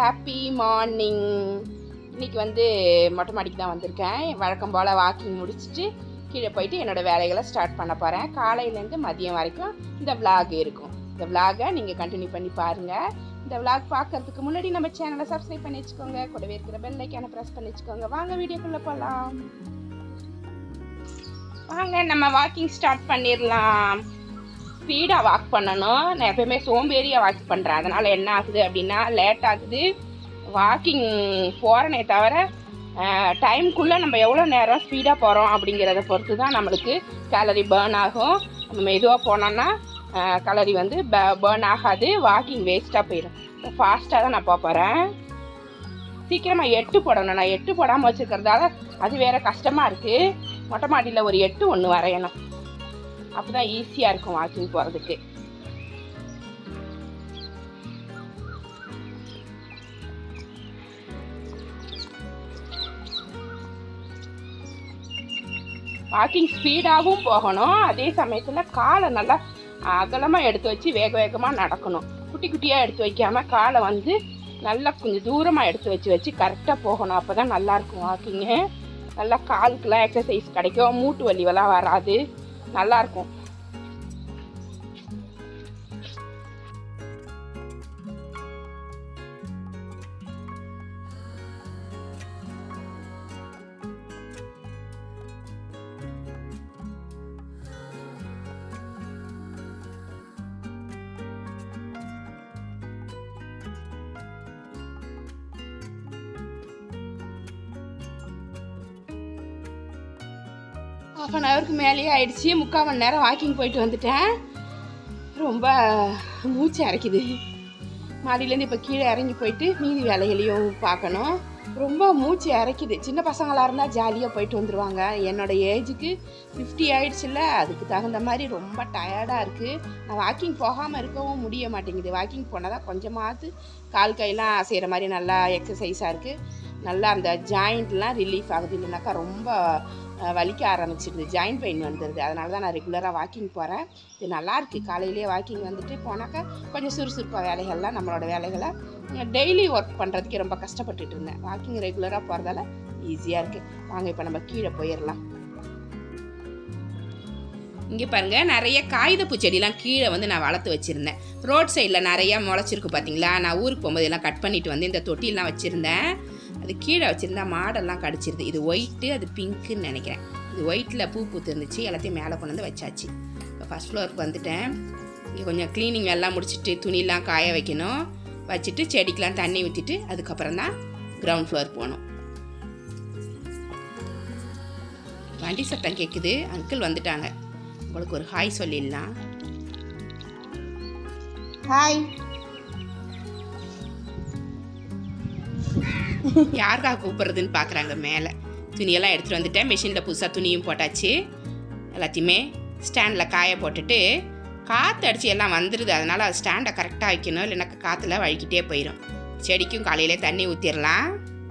happy morning இன்னைக்கு வந்து மொட்டை மாடிக்கு தான் வந்திருக்கேன் வழக்கம் போல் வாக்கிங் முடிச்சுட்டு கீழே போயிட்டு என்னோட வேலைகளை ஸ்டார்ட் பண்ண போகிறேன் காலையிலேருந்து மதியம் வரைக்கும் இந்த vlog இருக்கும் இந்த vlog-அ நீங்கள் கண்டினியூ பண்ணி பாருங்கள் இந்த vlog பார்க்கறதுக்கு முன்னாடி நம்ம சேனலை சப்ஸ்கிரைப் பண்ணி வச்சுக்கோங்க கூடவே இருக்கிற பெல் ஐக்கானை ப்ரெஸ் பண்ணி வச்சுக்கோங்க வாங்க வீடியோக்குள்ளே போகலாம் வாங்க நம்ம வாக்கிங் ஸ்டார்ட் பண்ணிடலாம் ஸ்பீடாக வாக் பண்ணணும் நான் எப்பயுமே சோம்பேறியாக வாக் பண்ணுறேன் அதனால் என்ன ஆகுது அப்படின்னா லேட் ஆகுது வாக்கிங் போகிறனே தவிர டைம்குள்ளே நம்ம எவ்வளோ நேரம் ஸ்பீடாக போகிறோம் அப்படிங்கிறத பொறுத்து தான் நம்மளுக்கு கேலரி பேர்ன் ஆகும் நம்ம மெதுவாக போனோம்னா கலரி வந்து பேர்ன் ஆகாது வாக்கிங் வேஸ்ட்டாக போயிடும் ஃபாஸ்ட்டாக தான் நான் போக போகிறேன் சீக்கிரமாக எட்டு போடணும் நான் எட்டு போடாமல் வச்சுருக்கிறதால அது வேற கஷ்டமாக இருக்குது மொட்டை மாடியில் ஒரு எட்டு ஒன்று வரையணும் அப்போ தான் ஈஸியாக இருக்கும் வாக்கிங் போகிறதுக்கு வாக்கிங் ஸ்பீடாகவும் போகணும் அதே சமயத்தில் காலை நல்லா அகலமாக எடுத்து வச்சு வேக வேகமாக நடக்கணும் குட்டி குட்டியாக எடுத்து வைக்காமல் காலை வந்து நல்லா கொஞ்சம் தூரமாக எடுத்து வச்சு வச்சு கரெக்டாக போகணும் அப்போ தான் நல்லாயிருக்கும் வாக்கிங்கு நல்லா காலுக்கெல்லாம் எக்ஸசைஸ் கிடைக்கும் மூட்டு வலிவெல்லாம் வராது நல்லாயிருக்கும் ஹாஃப் அன் ஹவருக்கு மேலேயே ஆயிடுச்சு முக்கால் மணி நேரம் வாக்கிங் போயிட்டு வந்துட்டேன் ரொம்ப மூச்சு அரைக்குது மாடியிலேருந்து இப்போ கீழே இறங்கி போயிட்டு மீதி வேலைகளையும் பார்க்கணும் ரொம்ப மூச்சு இறைக்குது சின்ன பசங்களாக இருந்தால் ஜாலியாக போயிட்டு வந்துடுவாங்க என்னோட ஏஜுக்கு ஃபிஃப்டி ஆயிடுச்சுல்ல அதுக்கு தகுந்த மாதிரி ரொம்ப டயர்டாக இருக்குது நான் வாக்கிங் போகாமல் இருக்கவும் முடிய மாட்டேங்குது வாக்கிங் போனால் தான் கொஞ்சமாவது கால் கையெல்லாம் செய்கிற மாதிரி நல்லா எக்ஸசைஸாக இருக்குது நல்லா அந்த ஜாயிண்ட்லாம் ரிலீஃப் ஆகுது இல்லைனாக்கா ரொம்ப அஹ், வலிக்க ஆரம்பிச்சிடுது ஜாயிண்ட் பெயின் வந்துடுது அதனால தான் நான் ரெகுலராக வாக்கிங் போகிறேன் இது நல்லா இருக்குது காலையிலேயே வாக்கிங் வந்துட்டு போனாக்கா கொஞ்சம் சுறுசுறுப்பாக வேலைகள்லாம் நம்மளோட வேலைகளை டெய்லி ஒர்க் பண்ணுறதுக்கு ரொம்ப கஷ்டப்பட்டுட்டு இருந்தேன் வாக்கிங் ரெகுலராக போகிறதால ஈஸியாக இருக்குது வாங்க இப்போ நம்ம கீழே போயிடலாம் இங்கே பாருங்க நிறைய காகித பூச்செடிலாம் கீழே வந்து நான் வளர்த்து வச்சுருந்தேன் ரோட் சைடில் நிறைய முளைச்சிருக்கு பார்த்தீங்களா நான் ஊருக்கு போகும்போது எல்லாம் கட் பண்ணிட்டு வந்து இந்த தொட்டிலாம் வச்சுருந்தேன் அது கீழே வச்சுருந்தா மாடெல்லாம் கடிச்சிருது இது ஒயிட்டு அது பிங்க்குன்னு நினைக்கிறேன் இது ஒயிட்டில் பூ பூத்து இருந்துச்சு எல்லாத்தையும் மேலே கொண்டு வந்து வச்சாச்சு இப்போ ஃபஸ்ட் ஃப்ளோருக்கு வந்துட்டேன் இங்கே கொஞ்சம் க்ளீனிங் எல்லாம் முடிச்சுட்டு துணிலாம் காய வைக்கணும் வச்சுட்டு செடிக்கெலாம் தண்ணி ஊற்றிட்டு அதுக்கப்புறம் தான் கிரவுண்ட் ஃப்ளோர் போகணும் வண்டி சத்தம் கேட்குது அங்கிள் வந்துட்டாங்க உங்களுக்கு ஒரு ஹாய் சொல்லிடலாம் ஹாய் யாருக்காக கூப்பிட்றதுன்னு பார்க்குறாங்க மேலே துணியெல்லாம் எடுத்துகிட்டு வந்துட்டேன் மிஷினில் புதுசாக துணியும் போட்டாச்சு எல்லாத்தையுமே ஸ்டாண்டில் காய போட்டுட்டு காற்று அடித்து எல்லாம் வந்துடுது அதனால் அது ஸ்டாண்டை கரெக்டாக வைக்கணும் இல்லைனாக்கா காற்றுல வழுக்கிட்டே போயிடும் செடிக்கும் காலையிலே தண்ணி ஊற்றிடலாம்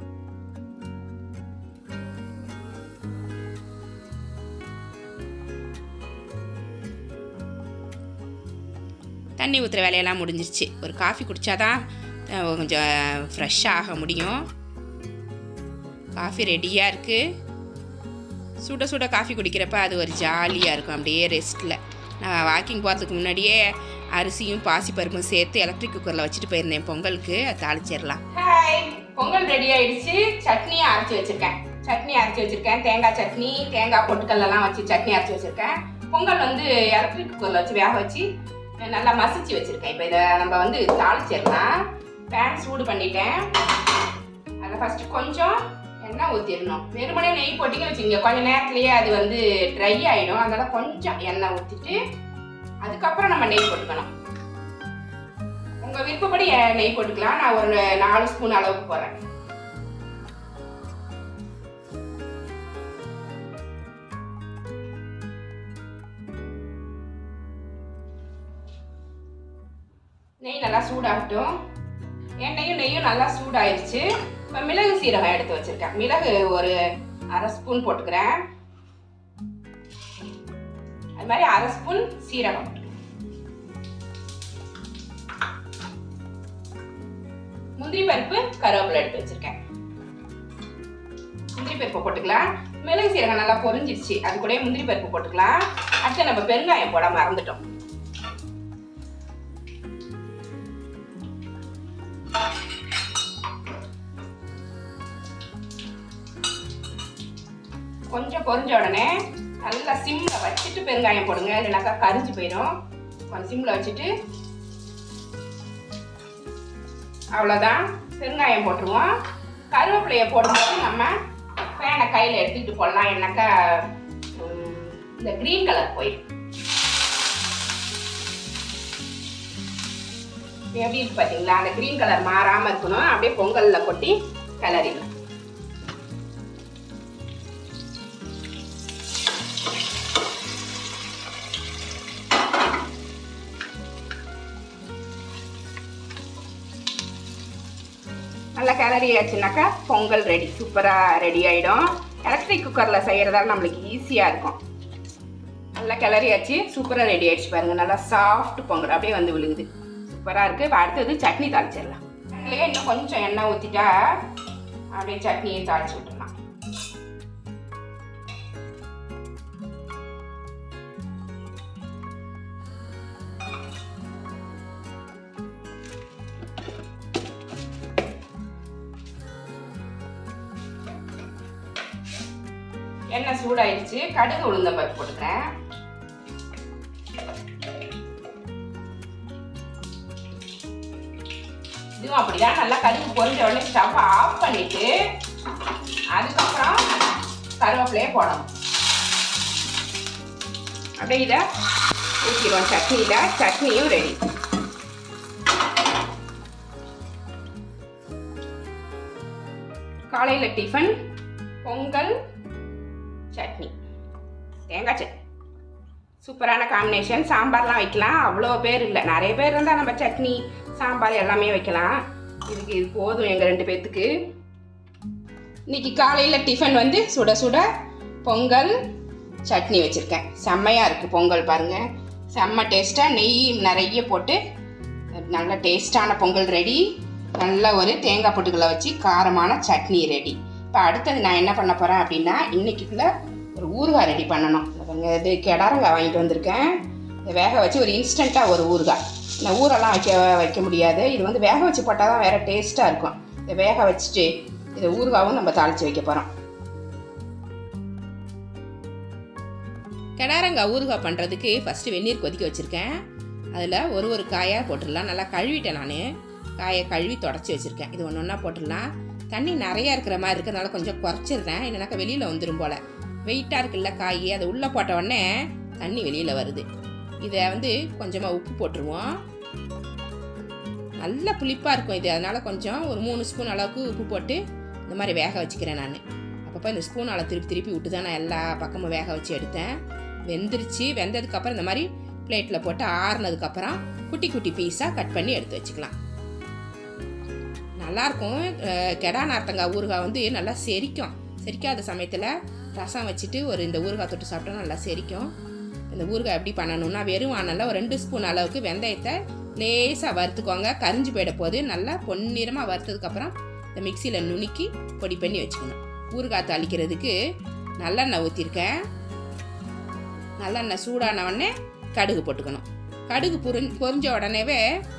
தண்ணி ஊற்றுற வேலையெல்லாம் முடிஞ்சிருச்சு ஒரு காஃபி குடித்தாதான் கொஞ்சம் ஃப்ரெஷ்ஷாக ஆக முடியும் காஃபி ரெடியாக இருக்குது சுட சுட காஃபி குடிக்கிறப்ப அது ஒரு ஜாலியாக இருக்கும் அப்படியே ரெஸ்ட்டில் நான் வாக்கிங் போகிறதுக்கு முன்னாடியே அரிசியும் பாசிப்பருப்பும் சேர்த்து எலக்ட்ரிக் குக்கரில் வச்சுட்டு போயிருந்தேன் பொங்கலுக்கு அதை தாளிச்சிடலாம் ஹாய் பொங்கல் ரெடி ஆயிடுச்சு சட்னியும் அரைச்சி வச்சுருக்கேன் சட்னி அரைச்சி வச்சுருக்கேன் தேங்காய் சட்னி தேங்காய் பொட்டுக்கல்லாம் வச்சு சட்னி அரைச்சி வச்சுருக்கேன் பொங்கல் வந்து எலக்ட்ரிக் குக்கரில் வச்சு வேக வச்சு நல்லா மசிச்சு வச்சுருக்கேன் இப்போ இதை நம்ம வந்து தாளிச்சிடலாம் பேன் சூடு பண்ணிட்டேன் அதில் ஃபஸ்ட்டு கொஞ்சம் எண்ணெய் ஊற்றிடணும் வெறுமனே நெய் போட்டிங்க வச்சுங்க கொஞ்சம் நேரத்துலேயே அது வந்து ட்ரை ஆகிடும் அதனால் கொஞ்சம் எண்ணெய் ஊற்றிட்டு அதுக்கப்புறம் நம்ம நெய் போட்டுக்கணும் உங்கள் விருப்பப்படி எ- நெய் போட்டுக்கலாம் நான் ஒரு நாலு ஸ்பூன் அளவுக்கு போடுறேன் நெய் நல்லா சூடாகட்டும் எண்ணெயும் நெய்யும் நல்லா சூடாயிருச்சு இப்போ மிளகு சீரகம் எடுத்து வச்சிருக்கேன் மிளகு ஒரு அரை ஸ்பூன் போட்டுக்கிறேன் அது மாதிரி அரை ஸ்பூன் சீரகம் முந்திரி பருப்பு கருவேப்பிலை எடுத்து வச்சிருக்கேன் முந்திரி பருப்பு போட்டுக்கலாம் மிளகு சீரகம் நல்லா பொரிஞ்சிருச்சு அது கூட முந்திரி பருப்பு போட்டுக்கலாம் அடுத்து நம்ம பெருங்காயம் போட மறந்துட்டோம் கொஞ்சம் பொரிஞ்ச உடனே நல்லா சிம்ல வச்சுட்டு பெருங்காயம் போடுங்க இல்லைனாக்கா கரிஞ்சு போயிடும் கொஞ்சம் சிம்ல வச்சுட்டு அவ்வளோதான் பெருங்காயம் போட்டுருவோம் கருவேப்பிலையை போடும்போது நம்ம ஃபேனை கையில் எடுத்துக்கிட்டு போடலாம் என்னக்கா உம், இந்த க்ரீன் கலர் போயிடும் எப்படி இருக்கு பார்த்தீங்களா அந்த க்ரீன் கலர் மாறாமல் இருக்கணும் அப்படியே பொங்கலில் கொட்டி கிளறிடலாம் நல்லா கிளறி ஆச்சுனாக்கா பொங்கல் ரெடி சூப்பராக ரெடி ஆகிடும் எலக்ட்ரிக் குக்கரில் செய்கிறதால நம்மளுக்கு ஈஸியாக இருக்கும் நல்லா கிளறியாச்சு சூப்பராக ரெடி ஆயிடுச்சு பாருங்கள் நல்லா சாஃப்ட் பொங்கல் அப்படியே வந்து விழுகுது சூப்பராக இருக்குது இப்போ அடுத்தது சட்னி தாளிச்சிடலாம் அதுலேயே இன்னும் கொஞ்சம் எண்ணெய் ஊற்றிட்டா அப்படியே சட்னியை தாளிச்சு விட்டுடலாம் எண்ணெய் சூடாயிடுச்சு கடுகு உளுந்தம் பருப்பு போட்டுக்கிறேன் இதுவும் அப்படிதான் நல்லா கடுகு பொரிஞ்ச உடனே ஸ்டவ் ஆஃப் பண்ணிட்டு அதுக்கப்புறம் கருவேப்பிலையே போடணும் அப்படியே இதை ஊற்றிடுவோம் சட்னியில் சட்னியும் ரெடி காலையில் டிஃபன் பொங்கல் சட்னி தேங்காய் சட்னி சூப்பரான காம்பினேஷன் சாம்பார்லாம் வைக்கலாம் அவ்வளோ பேர் இல்லை நிறைய பேர் இருந்தால் நம்ம சட்னி சாம்பார் எல்லாமே வைக்கலாம் இதுக்கு இது போதும் எங்கள் ரெண்டு பேர்த்துக்கு இன்னைக்கு காலையில் டிஃபன் வந்து சுட சுட பொங்கல் சட்னி வச்சுருக்கேன் செம்மையாக இருக்குது பொங்கல் பாருங்கள் செம்ம டேஸ்ட்டாக நெய் நிறைய போட்டு நல்ல டேஸ்டான பொங்கல் ரெடி நல்ல ஒரு தேங்காய் பொட்டுக்களை வச்சு காரமான சட்னி ரெடி இப்போ அடுத்தது நான் என்ன பண்ண போகிறேன் அப்படின்னா இன்னைக்குள்ள ஒரு ஊறுகாய் ரெடி பண்ணணும் இந்த பாருங்க, இது கெடாரங்காய் வாங்கிட்டு வந்திருக்கேன் இதை வேக வச்சு ஒரு இன்ஸ்டண்ட்டாக ஒரு ஊறுகாய் இந்த ஊரெல்லாம் வைக்க வைக்க முடியாது இது வந்து வேக வச்சு போட்டால் தான் வேறு டேஸ்ட்டாக இருக்கும் இதை வேக வச்சுட்டு இதை ஊறுகாவும் நம்ம தாளித்து வைக்க போகிறோம் கெடாரங்காய் ஊறுகாய் பண்ணுறதுக்கு ஃபஸ்ட்டு வெந்நீர் கொதிக்க வச்சுருக்கேன் அதில் ஒரு ஒரு காயாக போட்டுடலாம் நல்லா கழுவிட்டேன் நான் காயை கழுவி தொடச்சி வச்சுருக்கேன் இது ஒன்று ஒன்றா போட்டுடலாம் தண்ணி நிறையா இருக்கிற மாதிரி இருக்கிறதுனால கொஞ்சம் குறைச்சிடுறேன் இல்லைனாக்கா வெளியில் வந்துடும் போல் வெயிட்டாக இருக்குல்ல காய் அதை உள்ளே போட்ட உடனே தண்ணி வெளியில் வருது இதை வந்து கொஞ்சமாக உப்பு போட்டுருவோம் நல்ல புளிப்பாக இருக்கும் இது அதனால் கொஞ்சம் ஒரு மூணு ஸ்பூன் அளவுக்கு உப்பு போட்டு இந்த மாதிரி வேக வச்சுக்கிறேன் நான் அப்பப்போ இந்த ஸ்பூனால் திருப்பி திருப்பி விட்டு தான் நான் எல்லா பக்கமும் வேக வச்சு எடுத்தேன் வெந்துருச்சு வெந்ததுக்கப்புறம் இந்த மாதிரி பிளேட்டில் போட்டு ஆறுனதுக்கப்புறம் குட்டி குட்டி பீஸாக கட் பண்ணி எடுத்து வச்சுக்கலாம் நல்லாயிருக்கும் அஹ், கெடா நார்த்தங்காய் ஊறுகாய் வந்து நல்லா செரிக்கும் செரிக்காத சமயத்தில் ரசம் வச்சுட்டு ஒரு இந்த ஊறுகாய் தொட்டு சாப்பிட்டா நல்லா செரிக்கும் இந்த ஊறுகாய் எப்படி பண்ணணும்னா வெறும் வானல்ல ஒரு ரெண்டு ஸ்பூன் அளவுக்கு வெந்தயத்தை லேசாக வறுத்துக்கோங்க கரிஞ்சு போயிட போது நல்லா பொன்னிறமாக வறுத்ததுக்கப்புறம் இந்த மிக்சியில் நுணுக்கி பொடி பண்ணி வச்சுக்கணும் ஊறுகாய் தாளிக்கிறதுக்கு நல்லெண்ணெய் ஊற்றிருக்கேன் நல்லெண்ணெய் சூடான உடனே கடுகு போட்டுக்கணும் கடுகு பொரி பொரிஞ்ச உடனேவே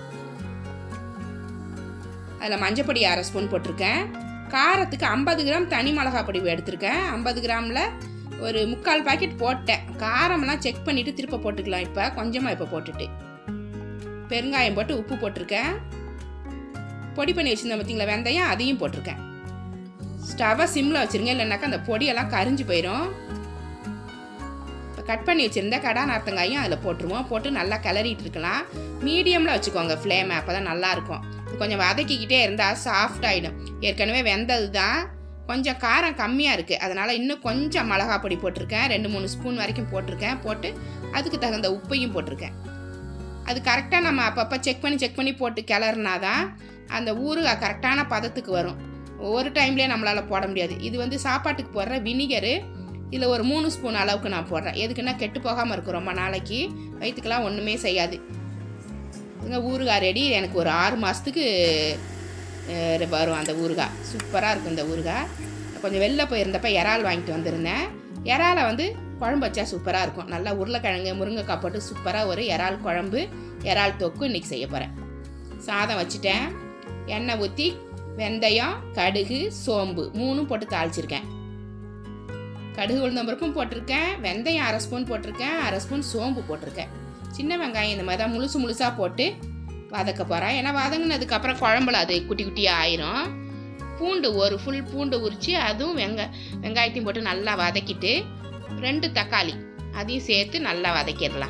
அதில் மஞ்சப்பொடி அரை ஸ்பூன் போட்டிருக்கேன் காரத்துக்கு ஐம்பது கிராம் தனி மிளகாய் பொடி எடுத்திருக்கேன் ஐம்பது கிராமில் ஒரு முக்கால் பாக்கெட் போட்டேன் காரமெல்லாம் செக் பண்ணிவிட்டு திருப்ப போட்டுக்கலாம் இப்போ கொஞ்சமாக இப்போ போட்டுட்டு பெருங்காயம் போட்டு உப்பு போட்டிருக்கேன் பொடி பண்ணி வச்சுருந்தேன் பார்த்தீங்களா வெந்தயம் அதையும் போட்டிருக்கேன் ஸ்டவ்வை சிம்மில் வச்சுருங்க இல்லைனாக்கா அந்த பொடியெல்லாம் கரிஞ்சு போயிடும் இப்போ கட் பண்ணி வச்சுருந்த கடா நார்த்தங்காயும் அதில் போட்டுருவோம் போட்டு நல்லா கிளறிட்டு இருக்கலாம் மீடியமில் வச்சுக்கோங்க ஃப்ளேமை அப்போ தான் நல்லாயிருக்கும் இது கொஞ்சம் வதக்கிக்கிட்டே இருந்தால் சாஃப்ட் ஆகிடும் ஏற்கனவே வெந்தது தான் கொஞ்சம் காரம் கம்மியாக இருக்குது அதனால் இன்னும் கொஞ்சம் மிளகா பொடி போட்டிருக்கேன் ரெண்டு மூணு ஸ்பூன் வரைக்கும் போட்டிருக்கேன் போட்டு அதுக்கு தகுந்த உப்பையும் போட்டிருக்கேன் அது கரெக்டாக நம்ம அப்பப்போ செக் பண்ணி செக் பண்ணி போட்டு கிளறினா தான் அந்த ஊறுகாய் கரெக்டான பதத்துக்கு வரும் ஒவ்வொரு டைம்லேயே நம்மளால் போட முடியாது இது வந்து சாப்பாட்டுக்கு போடுற வினிகரு இதில் ஒரு மூணு ஸ்பூன் அளவுக்கு நான் போடுறேன் எதுக்குன்னா கெட்டு போகாமல் இருக்கும் ரொம்ப நாளைக்கு வயிற்றுக்கெல்லாம் ஒன்றுமே செய்யாது இங்கே ஊறுகாய் ரெடி எனக்கு ஒரு ஆறு மாதத்துக்கு அஹ், வரும் அந்த ஊறுகாய் சூப்பராக இருக்கும் இந்த ஊறுகாய் கொஞ்சம் வெளில போயிருந்தப்ப இறால் வாங்கிட்டு வந்திருந்தேன் இறாலை வந்து குழம்பு வச்சா சூப்பராக இருக்கும் நல்லா உருளைக்கிழங்கு முருங்கைக்காய் போட்டு சூப்பராக ஒரு இறால் குழம்பு இறால் தொக்கு இன்றைக்கி செய்ய போகிறேன் சாதம் வச்சுட்டேன் எண்ணெய் ஊற்றி வெந்தயம் கடுகு சோம்பு மூணும் போட்டு தாளிச்சிருக்கேன் கடுகு உளுந்தம்பருப்பும் போட்டிருக்கேன் வெந்தயம் அரை ஸ்பூன் போட்டிருக்கேன் அரை ஸ்பூன் சோம்பு போட்டிருக்கேன் சின்ன வெங்காயம் இந்த மாதிரி தான் முழுசு முழுசாக போட்டு வதக்க போகிறேன் ஏன்னா வதங்கினதுக்கப்புறம் குழம்புல அது குட்டி குட்டியாக ஆயிரும் பூண்டு ஒரு ஃபுல் பூண்டு உரித்து அதுவும் வெங்க வெங்காயத்தையும் போட்டு நல்லா வதக்கிட்டு ரெண்டு தக்காளி அதையும் சேர்த்து நல்லா வதக்கிடலாம்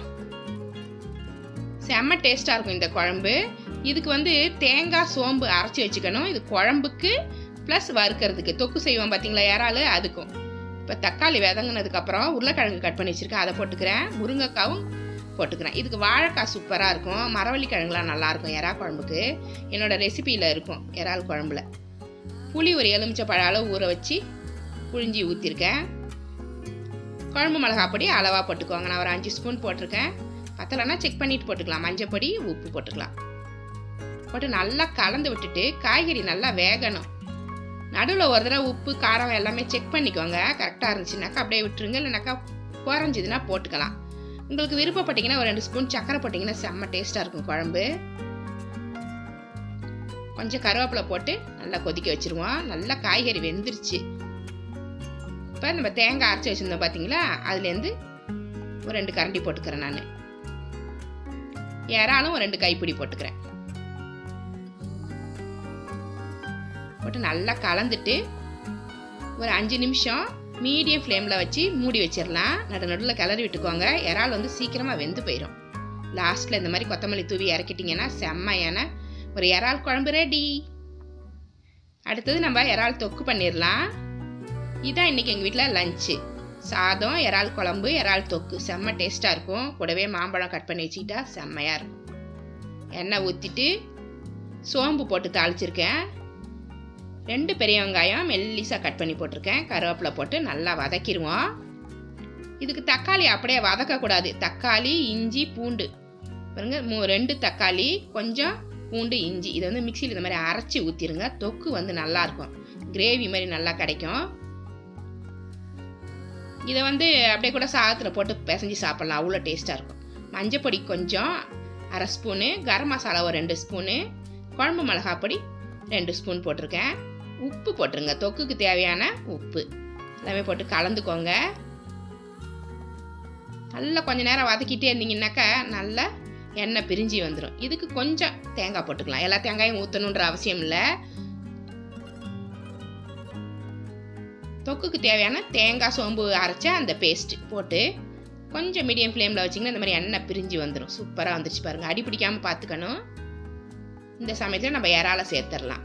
செம்ம டேஸ்ட்டாக இருக்கும் இந்த குழம்பு இதுக்கு வந்து தேங்காய் சோம்பு அரைச்சி வச்சுக்கணும் இது குழம்புக்கு ப்ளஸ் வறுக்கிறதுக்கு தொக்கு செய்வோம் பார்த்தீங்களா இறால் அதுக்கும் இப்போ தக்காளி வதங்கினதுக்கப்புறம் உருளைக்கிழங்கு கட் பண்ணி வச்சுருக்கேன் அதை போட்டுக்கிறேன் முருங்கைக்காவும் போட்டுக்கிறேன் இதுக்கு வாழைக்காய் சூப்பராக இருக்கும் மரவள்ளி கிழங்குலாம் நல்லாயிருக்கும் இறா குழம்புக்கு என்னோடய ரெசிபியில் இருக்கும் இறால் குழம்புல புளி ஒரு எலுமிச்சை பழ அளவு ஊற வச்சு புழிஞ்சி ஊற்றிருக்கேன் குழம்பு மிளகா பொடி அளவாக போட்டுக்கோங்க நான் ஒரு அஞ்சு ஸ்பூன் போட்டிருக்கேன் பத்தலைன்னா செக் பண்ணிட்டு போட்டுக்கலாம் மஞ்சள் பொடி உப்பு போட்டுக்கலாம் போட்டு நல்லா கலந்து விட்டுட்டு காய்கறி நல்லா வேகணும் நடுவில் ஒரு தடவை உப்பு காரம் எல்லாமே செக் பண்ணிக்கோங்க கரெக்டாக இருந்துச்சுனாக்கா அப்படியே விட்டுருங்க இல்லைனாக்கா குறைஞ்சிதுன்னா போட்டுக்கலாம் உங்களுக்கு விருப்பப்பட்டீங்கன்னா ஒரு ரெண்டு ஸ்பூன் சக்கரை போட்டிங்கன்னா செம்ம டேஸ்ட்டாக இருக்கும் குழம்பு கொஞ்சம் கருவேப்பிலை போட்டு நல்லா கொதிக்க வச்சுருவோம் நல்லா காய்கறி வெந்துருச்சு இப்போ நம்ம தேங்காய் அரைச்சி வச்சுருந்தோம் பார்த்தீங்களா அதுலேருந்து ஒரு ரெண்டு கரண்டி போட்டுக்கிறேன் நான் இறாலும் ஒரு ரெண்டு கைப்பிடி போட்டுக்கிறேன் போட்டு நல்லா கலந்துட்டு ஒரு அஞ்சு நிமிஷம் மீடியம் ஃப்ளேமில் வச்சு மூடி வச்சிடலாம் நடு நடுவில் கிளறி விட்டுக்கோங்க இறால் வந்து சீக்கிரமாக வெந்து போயிடும் லாஸ்ட்டில் இந்த மாதிரி கொத்தமல்லி தூவி இறக்கிட்டிங்கன்னா செம்மையான ஒரு இறால் குழம்பு ரெடி அடுத்தது நம்ம இறால் தொக்கு பண்ணிடலாம் இதான் இன்றைக்கி எங்கள் வீட்டில் லஞ்சு சாதம் இறால் குழம்பு இறால் தொக்கு செம்ம டேஸ்ட்டாக இருக்கும் கூடவே மாம்பழம் கட் பண்ணி வச்சுக்கிட்டா செம்மையாக இருக்கும் எண்ணெய் ஊற்றிட்டு சோம்பு போட்டு தாளிச்சிருக்கேன் ரெண்டு பெரிய வெங்காயம் மெல்லிசாக கட் பண்ணி போட்டிருக்கேன் கருவேப்பிலை போட்டு நல்லா வதக்கிடுவோம் இதுக்கு தக்காளி அப்படியே வதக்கக்கூடாது தக்காளி இஞ்சி பூண்டு பாருங்க மூ ரெண்டு தக்காளி கொஞ்சம் பூண்டு இஞ்சி இதை வந்து மிக்சியில் இந்த மாதிரி அரைச்சி ஊற்றிருங்க தொக்கு வந்து நல்லாயிருக்கும் கிரேவி மாதிரி நல்லா கிடைக்கும் இதை வந்து அப்படியே கூட சாதத்தில் போட்டு பிசைஞ்சு சாப்பிட்லாம் அவ்வளோ டேஸ்ட்டாக இருக்கும் மஞ்சப்பொடி கொஞ்சம் அரை ஸ்பூனு கரம் மசாலா ஒரு ரெண்டு ஸ்பூனு குழம்பு மிளகாய் பொடி ரெண்டு ஸ்பூன் போட்டிருக்கேன் உப்பு போட்டுருங்க தொக்குக்கு தேவையான உப்பு எல்லாமே போட்டு கலந்துக்கோங்க நல்லா கொஞ்ச நேரம் வதக்கிட்டே இருந்தீங்கன்னாக்கா நல்லா எண்ணெய் பிரிஞ்சு வந்துடும் இதுக்கு கொஞ்சம் தேங்காய் போட்டுக்கலாம் எல்லா தேங்காயும் ஊற்றணுன்ற அவசியம் இல்லை தொக்குக்கு தேவையான தேங்காய் சோம்பு அரைச்ச அந்த பேஸ்ட் போட்டு கொஞ்சம் மீடியம் ஃப்ளேமில் வச்சிங்கன்னா இந்த மாதிரி எண்ணெய் பிரிஞ்சு வந்துடும் சூப்பராக வந்துருச்சு பாருங்கள் அடி பிடிக்காமல் பார்த்துக்கணும் இந்த சமயத்தில் நம்ம இறால சேர்த்துடலாம்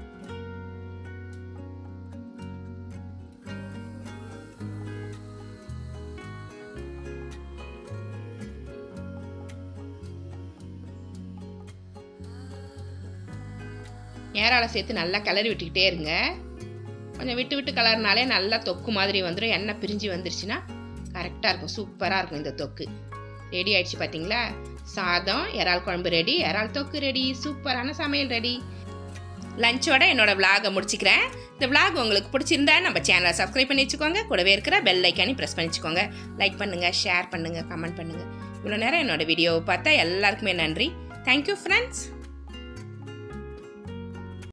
ஏறால சேர்த்து நல்லா கிளறி விட்டுக்கிட்டே இருங்க கொஞ்சம் விட்டு விட்டு கலர்னாலே நல்லா தொக்கு மாதிரி வந்துடும் எண்ணெய் பிரிஞ்சு வந்துருச்சுன்னா கரெக்டாக இருக்கும் சூப்பராக இருக்கும் இந்த தொக்கு ரெடி ஆயிடுச்சு பார்த்தீங்களா சாதம் இறால் குழம்பு ரெடி இறால் தொக்கு ரெடி சூப்பரான சமையல் ரெடி லஞ்சோட என்னோட விலாகை முடிச்சுக்கிறேன் இந்த விலாக் உங்களுக்கு பிடிச்சிருந்தா நம்ம சேனலை சப்ஸ்கிரைப் பண்ணி வச்சுக்கோங்க கூடவே இருக்கிற பெல் ஐக்கானி ப்ரெஸ் பண்ணி வச்சுக்கோங்க லைக் பண்ணுங்கள் ஷேர் பண்ணுங்கள் கமெண்ட் பண்ணுங்கள் இவ்வளோ நேரம் என்னோட வீடியோவை பார்த்தா எல்லாருக்குமே நன்றி தேங்க்யூ ஃப்ரெண்ட்ஸ்